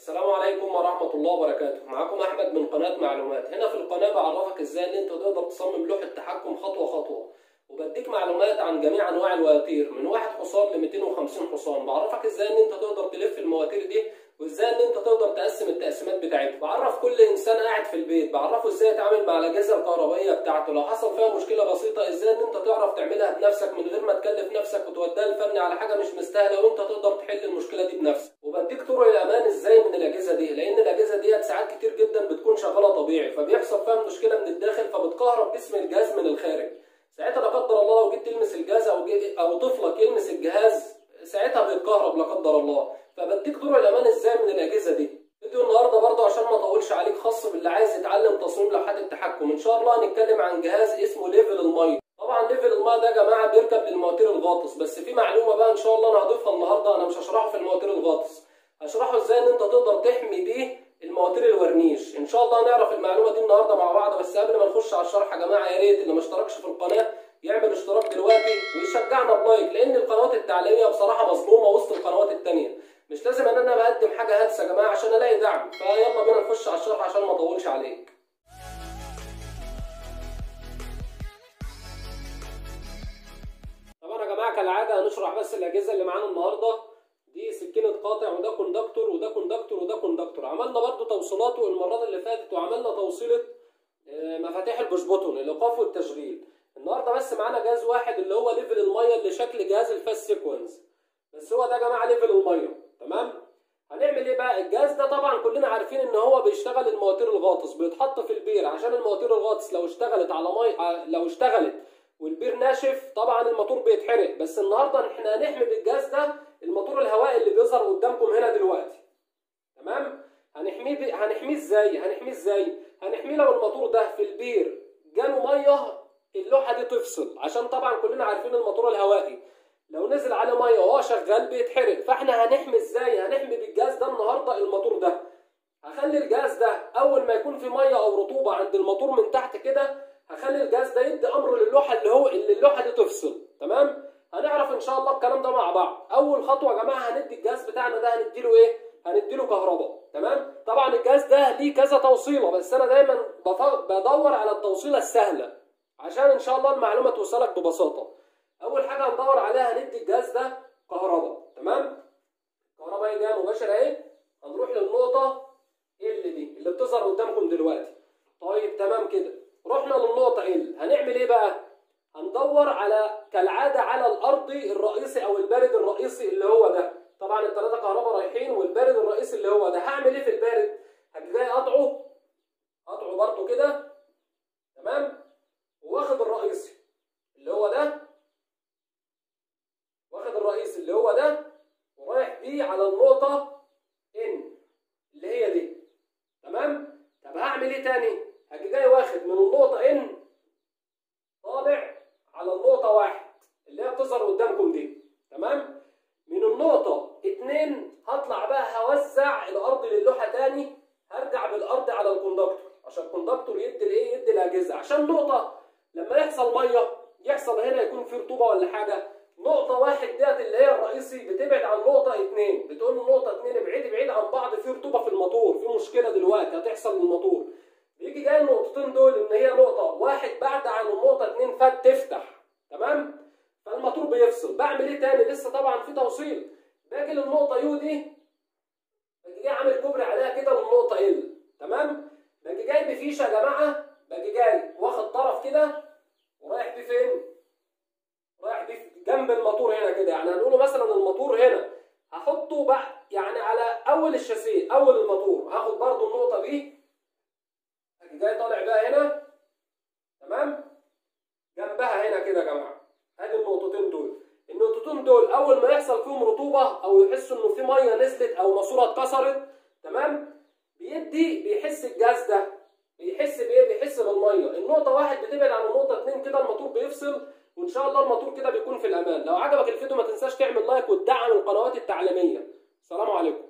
السلام عليكم ورحمة الله وبركاته معكم أحمد من قناة معلومات هنا في القناة بعرفك إزاي إن أنت تقدر تصمم لوحة تحكم خطوة خطوة وبديك معلومات عن جميع أنواع المواتير من واحد حصان ل 250 حصان بعرفك إزاي إن أنت تقدر تلف المواتير دي وإزاي إن أنت تقدر تقسم التقسيمات بتاعتها بعرف كل إنسان قاعد في البيت بعرفه إزاي يتعامل مع الأجهزة الكهربائية بتاعته لو حصل فيها مشكلة بسيطة إزاي إن أنت تعرف تعملها بنفسك من غير ما تكلف نفسك وتوديها الفني على حاجة مش مستاهلة وأنت تقدر تحل المشكلة دي بنفسك وبديك طرق الأمان إزاي من الأجهزة دي لأن الأجهزة ديت ساعات كتير جدا بتكون شغالة طبيعي فبيحصل فيها مشكلة من الداخل فبتكهرب جسم الجهاز من الخارج ساعتها لا قدر الله لو جيت تلمس الجهاز أو جي أو طفلك يلمس الجهاز ساعتها بيتكهرب لا قدر الله فبديك طرق الأمان إزاي من الأجهزة دي فيديو النهارده برضه عشان ما اطولش عليك خاص باللي عايز يتعلم تصميم لوحات التحكم ان شاء الله هنتكلم عن جهاز اسمه ليفل الميه طبعا ليفل الميه ده يا جماعه بيركب للمواتير الغاطس بس في معلومه بقى ان شاء الله انا هضيفها النهارده انا مش هشرحه في المواتير الغاطس هشرحه ازاي ان انت تقدر تحمي بيه المواتير الورنيش ان شاء الله هنعرف المعلومه دي النهارده مع بعض بس قبل ما نخش على الشرح يا جماعه يا ريت اللي ما اشتركش في القناه يعمل اشتراك دلوقتي ويشجعنا بلايك لان القنوات التعليميه بصراحه مظلومه وسط القنوات التانيه مش لازم ان انا بقدم حاجه هلسه يا جماعه عشان الاقي دعم فيلا بينا نخش على الشرح عشان ما اطولش عليك طبعا يا جماعه كالعاده هنشرح بس الاجهزه اللي معانا النهارده دي سكينه قاطع وده كوندكتور وده كوندكتور وده كوندكتور عملنا برضو توصيلاته المرات اللي فاتت وعملنا توصيله مفاتيح البوش بوتون الايقاف والتشغيل النهارده بس معانا جهاز واحد اللي هو ليفل الميه اللي شكل جهاز الفاست سيكونس بس هو ده يا جماعه ليفل الميه تمام هنعمل ايه بقى الجهاز ده طبعا كلنا عارفين ان هو بيشتغل المواتير الغاطس بيتحط في البير عشان المواتير الغاطس لو اشتغلت على مي لو اشتغلت والبير ناشف طبعا الموتور بيتحرق بس النهارده احنا هنحمي بالجهاز ده الموتور الهوائي اللي بيظهر قدامكم هنا دلوقتي تمام هنحميه ب... هنحميه ازاي هنحميه ازاي هنحميه لو الموتور ده في البير جاله ميه اللوحه دي تفصل عشان طبعا كلنا عارفين الموتور الهوائي لو نزل عليه ميه وهو شغال بيتحرق فاحنا هنحمي ازاي هنحمي بالجهاز ده النهارده الموتور ده هخلي الجهاز ده اول ما يكون في ميه او رطوبه عند الموتور من تحت كده هخلي الجهاز ده يدي امر للوحه اللي هو اللي اللوحه دي تفصل تمام هنعرف ان شاء الله الكلام ده مع بعض اول خطوه يا جماعه هندي الجهاز بتاعنا ده هنديله ايه هنديله كهرباء تمام طبعا الجهاز ده ليه كذا توصيله بس انا دايما بدور على التوصيله السهله عشان ان شاء الله المعلومه توصلك ببساطه اول حاجه هندور عليها هندي الجهاز ده كهرباء تمام الكهرباء جايه مباشره اهي هنروح للنقطه ال دي اللي بتظهر قدامكم دلوقتي طيب تمام كده رحنا للنقطه ال هنعمل ايه بقى هندور على كالعاده على الارضي الرئيسي او البارد الرئيسي اللي هو ده طبعا الثلاثه كهرباء رايحين والبارد الرئيسي اللي هو ده هعمل ايه في البارد هاجي جاي قطعه قطعه برده كده تمام واخد الرئيسي اللي هو ده واخد الرئيس اللي هو ده ورايح بيه على النقطة ان اللي هي دي تمام طب هعمل ايه تاني هاجي جاي واخد من النقطة ان طالع على النقطة واحد اللي هي بتظهر قدامكم دي تمام من النقطة اتنين هطلع بقى هوزع الارض للوحة تاني هرجع بالارض على الكوندكتور عشان الكوندكتور يدي الايه يدي الاجهزة عشان نقطة لما يحصل مية يحصل هنا يكون في رطوبة ولا حاجة نقطة واحد ديت اللي هي الرئيسي بتبعد عن نقطة اتنين بتقول له نقطة اتنين ابعدي بعيد عن بعض في رطوبة في الموتور في مشكلة دلوقتي هتحصل للموتور بيجي جاي النقطتين دول ان هي نقطة واحد بعد عن النقطة اتنين فات تفتح تمام فالموتور بيفصل بعمل ايه تاني لسه طبعا في توصيل باجي للنقطة يو دي باجي جاي عامل كوبري عليها كده للنقطة ال تمام باجي جاي بفيشة يا جماعة باجي جاي واخد طرف كده ورايح بيه فين؟ رايح بيه جنب الموتور هنا كده يعني هنقوله مثلا الموتور هنا هحطه بقى يعني على اول الشاسيه اول الموتور هاخد برضو النقطه دي اجي جاي طالع بقى هنا تمام جنبها هنا كده يا جماعه ادي النقطتين دول النقطتين دول اول ما يحصل فيهم رطوبه او يحسوا انه في ميه نزلت او ماسوره اتكسرت تمام بيدي بيحس الجهاز ده بيحس بايه بيحس بالميه النقطه واحد بتبعد عن النقطه اتنين كده الموتور بيفصل وان شاء الله الموتور كده بيكون في الامان لو عجبك الفيديو ما تنساش تعمل لايك وتدعم القنوات التعليميه سلام عليكم